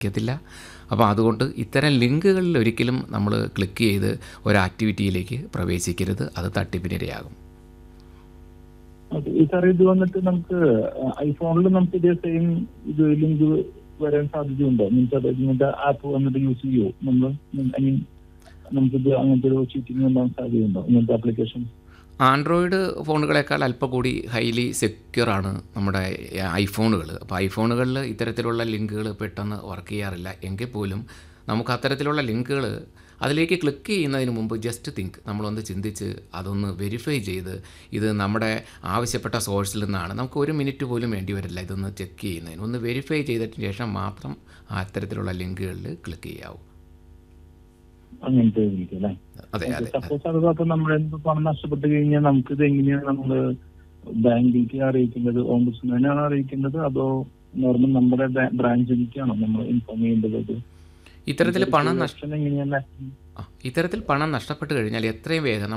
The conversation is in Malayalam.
ക്കത്തില്ല അപ്പോൾ അതുകൊണ്ട് ഇത്തരം ലിങ്കുകളിൽ ഒരിക്കലും നമ്മൾ ക്ലിക്ക് ചെയ്ത് ഒരു ആക്ടിവിറ്റിയിലേക്ക് പ്രവേശിക്കരുത് അത് തട്ടിപ്പിനിരയാകും ഓക്കെ ഈ സാർ ഇത് വന്നിട്ട് നമുക്ക് ഐഫോണിൽ നമുക്ക് ഇതേ സെയിം ഇത് ലിങ്ക് വരാൻ സാധ്യതയുണ്ടോ മീൻസ് അത് ഇങ്ങനത്തെ ആപ്പ് വന്നിട്ട് യൂസ് ചെയ്യുമോ നമ്മൾ ഐ മീൻ നമുക്കിത് അങ്ങനത്തെ ഒരു ചീറ്റിംഗ് ഉണ്ടാകാൻ സാധ്യതയുണ്ടോ ഇങ്ങനത്തെ ആപ്ലിക്കേഷൻ ആൻഡ്രോയിഡ് ഫോണുകളെക്കാൾ അല്പം കൂടി ഹൈലി സെക്യൂറാണ് നമ്മുടെ ഐഫോണുകൾ അപ്പോൾ ഐഫോണുകളിൽ ഇത്തരത്തിലുള്ള ലിങ്കുകൾ പെട്ടെന്ന് വർക്ക് ചെയ്യാറില്ല എങ്കിൽ പോലും നമുക്ക് അത്തരത്തിലുള്ള ലിങ്കുകൾ അതിലേക്ക് ക്ലിക്ക് ചെയ്യുന്നതിന് മുമ്പ് ജസ്റ്റ് തിങ്ക് നമ്മളൊന്ന് ചിന്തിച്ച് അതൊന്ന് വെരിഫൈ ചെയ്ത് ഇത് നമ്മുടെ ആവശ്യപ്പെട്ട സോഴ്സിൽ നിന്നാണ് നമുക്ക് ഒരു മിനിറ്റ് പോലും വേണ്ടി വരില്ല ഇതൊന്ന് ചെക്ക് ചെയ്യുന്നതിന് ഒന്ന് വെരിഫൈ ചെയ്തതിന് ശേഷം മാത്രം അത്തരത്തിലുള്ള ലിങ്കുകളിൽ ക്ലിക്ക് ചെയ്യാവൂ അങ്ങനത്തെ ഇരിക്കും അല്ലേ അതെ അതെ സപ്പോസ് അത് അപ്പൊ നമ്മൾ എന്ത് പണം നഷ്ടപ്പെട്ട് കഴിഞ്ഞാൽ നമുക്ക് ഇത് എങ്ങനെയാണ് നമ്മൾ ബാങ്കിലേക്ക് അറിയിക്കേണ്ടത് ഓംബുഡ്സ്മാനാണോ അറിയിക്കേണ്ടത് അതോ നോർമൽ നമ്മുടെ ബ്രാഞ്ചിലേക്കാണോ നമ്മൾ ഇൻഫോം ചെയ്യേണ്ടത് അത് ഇത്തരത്തിൽ പണം നഷ്ട ഓപ്ഷൻ എങ്ങനെയാണ് ആ, ഇത്തരത്തിൽ പണം നഷ്ടപ്പെട്ട് കഴിഞ്ഞാൽ എത്രയും വേഗം